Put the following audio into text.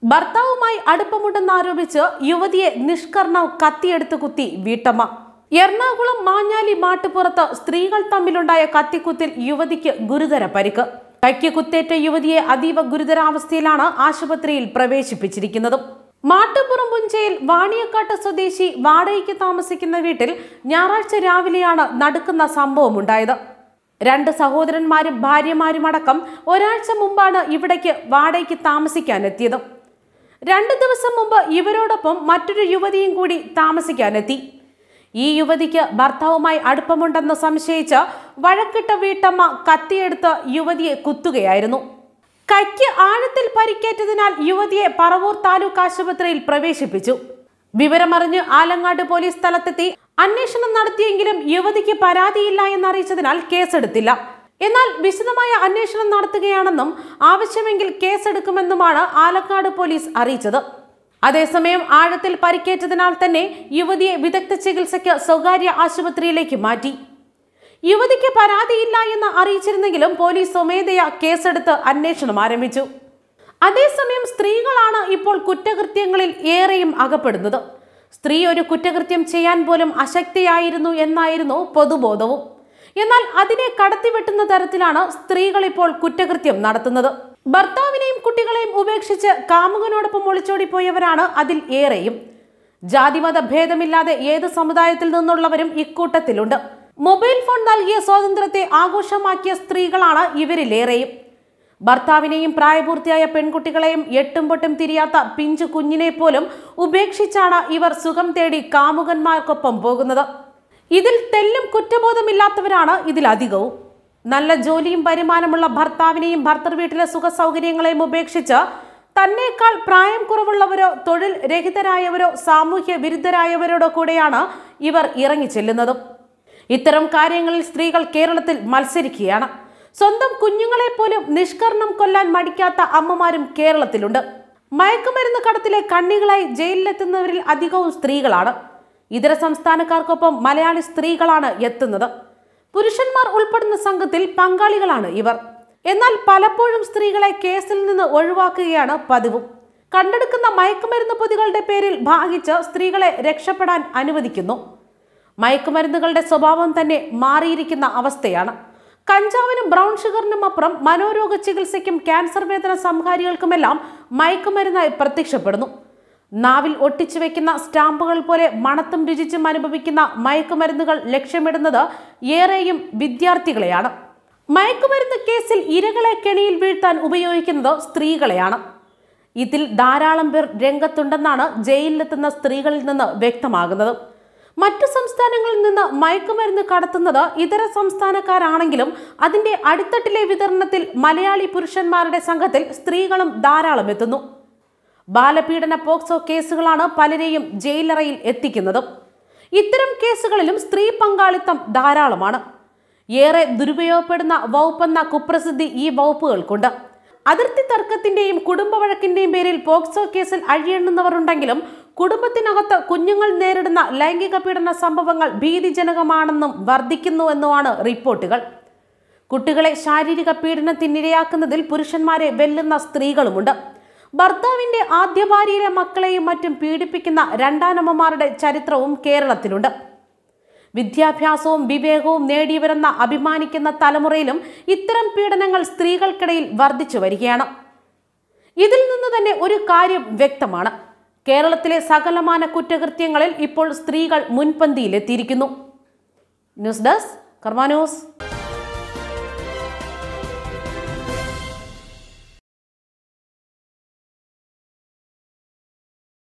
ഭർത്താവുമായി അടുപ്പമുണ്ടെന്നാരോപിച്ച് യുവതിയെ നിഷ്കർണം കത്തിയെടുത്ത് കുത്തി വീട്ടമ്മ എറണാകുളം മാഞ്ഞാലി മാട്ടുപുറത്ത് സ്ത്രീകൾ തമ്മിലുണ്ടായ കത്തിക്കുത്തിൽ യുവതിക്ക് ഗുരുതര പരിക്ക് കൈക്ക് കുത്തേറ്റ യുവതിയെ അതീവ ഗുരുതരാവസ്ഥയിലാണ് ആശുപത്രിയിൽ പ്രവേശിപ്പിച്ചിരിക്കുന്നത് മാട്ടുപുറം പുഞ്ചയിൽ വാണിയക്കാട്ട് സ്വദേശി വാടകയ്ക്ക് താമസിക്കുന്ന വീട്ടിൽ ഞായറാഴ്ച രാവിലെയാണ് നടുക്കുന്ന സംഭവമുണ്ടായത് രണ്ട് സഹോദരന്മാരും ഭാര്യമാരുമടക്കം ഒരാഴ്ച മുമ്പാണ് ഇവിടേക്ക് വാടകയ്ക്ക് താമസിക്കാനെത്തിയത് രണ്ട് ദിവസം മുമ്പ് ഇവരോടൊപ്പം മറ്റൊരു യുവതിയും കൂടി താമസിക്കാനെത്തി ഈ യുവതിക്ക് ഭർത്താവുമായി അടുപ്പമുണ്ടെന്ന് സംശയിച്ച് വഴക്കിട്ട വീട്ടമ്മ കത്തിയെടുത്ത് യുവതിയെ കുത്തുകയായിരുന്നു കൈക്ക് ആഴത്തിൽ പരിക്കേറ്റതിനാൽ യുവതിയെ പറവൂർ താലൂക്ക് ആശുപത്രിയിൽ പ്രവേശിപ്പിച്ചു വിവരമറിഞ്ഞ് ആലങ്ങാട് പോലീസ് സ്ഥലത്തെത്തി അന്വേഷണം നടത്തിയെങ്കിലും യുവതിക്ക് പരാതിയില്ല എന്നറിയിച്ചതിനാൽ കേസെടുത്തില്ല എന്നാൽ വിശദമായ അന്വേഷണം നടത്തുകയാണെന്നും ആവശ്യമെങ്കിൽ കേസെടുക്കുമെന്നുമാണ് ആലക്കാട് പോലീസ് അറിയിച്ചത് അതേസമയം ആഴത്തിൽ പരിക്കേറ്റതിനാൽ തന്നെ യുവതിയെ വിദഗ്ധ ചികിത്സയ്ക്ക് സ്വകാര്യ ആശുപത്രിയിലേക്ക് മാറ്റി യുവതിക്ക് പരാതിയില്ല എന്ന് അറിയിച്ചിരുന്നെങ്കിലും പോലീസ് സ്വമേധയാ കേസെടുത്ത് അന്വേഷണം ആരംഭിച്ചു അതേസമയം സ്ത്രീകളാണ് ഇപ്പോൾ കുറ്റകൃത്യങ്ങളിൽ ഏറെയും അകപ്പെടുന്നത് സ്ത്രീ ഒരു കുറ്റകൃത്യം ചെയ്യാൻ പോലും അശക്തിയായിരുന്നു എന്നായിരുന്നു പൊതുബോധവും എന്നാൽ അതിനെ കടത്തിവെട്ടുന്ന തരത്തിലാണ് സ്ത്രീകൾ ഇപ്പോൾ കുറ്റകൃത്യം നടത്തുന്നത് ഭർത്താവിനെയും കുട്ടികളെയും ഉപേക്ഷിച്ച് കാമുകനോടൊപ്പം ഒളിച്ചോടിപ്പോയവരാണ് അതിൽ ഏറെയും ജാതിമത ഭേദമില്ലാതെ ഏത് സമുദായത്തിൽ നിന്നുള്ളവരും ഇക്കൂട്ടത്തിലുണ്ട് മൊബൈൽ ഫോൺ നൽകിയ സ്വാതന്ത്ര്യത്തെ ആഘോഷമാക്കിയ സ്ത്രീകളാണ് ഇവരിലേറെയും ഭർത്താവിനെയും പ്രായപൂർത്തിയായ പെൺകുട്ടികളെയും എട്ടും പൊട്ടും തിരിയാത്ത പിഞ്ചു കുഞ്ഞിനെ പോലും ഉപേക്ഷിച്ചാണ് ഇവർ സുഖം തേടി കാമുകന്മാർക്കൊപ്പം പോകുന്നത് ഇതിൽ തെല്ലും കുറ്റബോധമില്ലാത്തവരാണ് ഇതിലധികവും നല്ല ജോലിയും വരുമാനമുള്ള ഭർത്താവിനെയും ഭർത്തൃ വീട്ടിലെ സുഖ സൗകര്യങ്ങളെയും ഉപേക്ഷിച്ച് തന്നേക്കാൾ പ്രായം കുറവുള്ളവരോ തൊഴിൽ രഹിതരായവരോ സാമൂഹ്യ വിരുദ്ധരായവരോടോ കൂടെയാണ് ഇവർ ഇറങ്ങിച്ചെല്ലുന്നതും ഇത്തരം കാര്യങ്ങളിൽ സ്ത്രീകൾ കേരളത്തിൽ മത്സരിക്കുകയാണ് സ്വന്തം കുഞ്ഞുങ്ങളെ പോലും നിഷ്കർണം കൊല്ലാൻ മടിക്കാത്ത അമ്മമാരും കേരളത്തിലുണ്ട് മയക്കുമരുന്ന് കടത്തിലെ കണ്ണികളായി ജയിലിലെത്തുന്നവരിൽ അധികവും സ്ത്രീകളാണ് ഇതര സംസ്ഥാനക്കാർക്കൊപ്പം മലയാളി സ്ത്രീകളാണ് എത്തുന്നത് പുരുഷന്മാർ ഉൾപ്പെടുന്ന സംഘത്തിൽ പങ്കാളികളാണ് ഇവർ എന്നാൽ പലപ്പോഴും സ്ത്രീകളെ കേസിൽ നിന്ന് ഒഴിവാക്കുകയാണ് പതിവും കണ്ടെടുക്കുന്ന മയക്കുമരുന്ന് പൊതികളുടെ പേരിൽ ഭാഗിച്ച് സ്ത്രീകളെ രക്ഷപ്പെടാൻ അനുവദിക്കുന്നു മയക്കുമരുന്നുകളുടെ സ്വഭാവം തന്നെ മാറിയിരിക്കുന്ന അവസ്ഥയാണ് കഞ്ചാവിനും ബ്രൗൺ ഷുഗറിനും അപ്പുറം മനോരോഗ ചികിത്സയ്ക്കും ക്യാൻസർ വേദന സംഹാരികൾക്കുമെല്ലാം മയക്കുമരുന്നായി പ്രത്യക്ഷപ്പെടുന്നു നാവിൽ ഒട്ടിച്ചു വെക്കുന്ന സ്റ്റാമ്പുകൾ പോലെ മണത്തും രുചിച്ചും അനുഭവിക്കുന്ന മയക്കുമരുന്നുകൾ ലക്ഷ്യമിടുന്നത് ഏറെയും വിദ്യാർത്ഥികളെയാണ് മയക്കുമരുന്ന് കേസിൽ ഇരകളെ കെണിയിൽ വീഴ്ത്താൻ ഉപയോഗിക്കുന്നത് സ്ത്രീകളെയാണ് ഇതിൽ ധാരാളം പേർ രംഗത്തുണ്ടെന്നാണ് ജയിലിലെത്തുന്ന സ്ത്രീകളിൽ നിന്ന് വ്യക്തമാകുന്നത് മറ്റു സംസ്ഥാനങ്ങളിൽ നിന്ന് മയക്കുമരുന്ന് കടത്തുന്നത് ഇതര സംസ്ഥാനക്കാരാണെങ്കിലും അതിന്റെ അടിത്തട്ടിലെ വിതരണത്തിൽ മലയാളി പുരുഷന്മാരുടെ സംഘത്തിൽ സ്ത്രീകളും ധാരാളം എത്തുന്നു ബാലപീഡന പോക്സോ കേസുകളാണ് പലരെയും ജയിലറയിൽ എത്തിക്കുന്നത് ഇത്തരം കേസുകളിലും സ്ത്രീ പങ്കാളിത്തം ധാരാളമാണ് ഏറെ ദുരുപയോഗപ്പെടുന്ന വകുപ്പെന്ന കുപ്രസിദ്ധി ഈ വകുപ്പുകൾക്കുണ്ട് അതിർത്തി തർക്കത്തിന്റെയും കുടുംബ വഴക്കിന്റെയും പേരിൽ പോക്സോ കേസിൽ അഴിയെണ്ണുന്നവരുണ്ടെങ്കിലും കുടുംബത്തിനകത്ത് കുഞ്ഞുങ്ങൾ നേരിടുന്ന ലൈംഗിക പീഡന സംഭവങ്ങൾ ഭീതിജനകമാണെന്നും വർദ്ധിക്കുന്നുവെന്നുമാണ് റിപ്പോർട്ടുകൾ കുട്ടികളെ ശാരീരിക പീഡനത്തിനിരയാക്കുന്നതിൽ പുരുഷന്മാരെ വെല്ലുന്ന സ്ത്രീകളുമുണ്ട് ഭർത്താവിന്റെ ആദ്യ ഭാര്യയിലെ മക്കളെയും മറ്റും പീഡിപ്പിക്കുന്ന രണ്ടാനമ്മമാരുടെ ചരിത്രവും കേരളത്തിലുണ്ട് വിദ്യാഭ്യാസവും വിവേകവും നേടിയവരെന്ന അഭിമാനിക്കുന്ന തലമുറയിലും ഇത്തരം പീഡനങ്ങൾ സ്ത്രീകൾക്കിടയിൽ വർദ്ധിച്ചു വരികയാണ് ഇതിൽ നിന്ന് തന്നെ ഒരു കാര്യം വ്യക്തമാണ് കേരളത്തിലെ സകലമാന കുറ്റകൃത്യങ്ങളിൽ ഇപ്പോൾ സ്ത്രീകൾ മുൻപന്തിയിലെത്തിയിരിക്കുന്നു ന്യൂസ് ഡെസ്ക് കർമ്മ ന്യൂസ്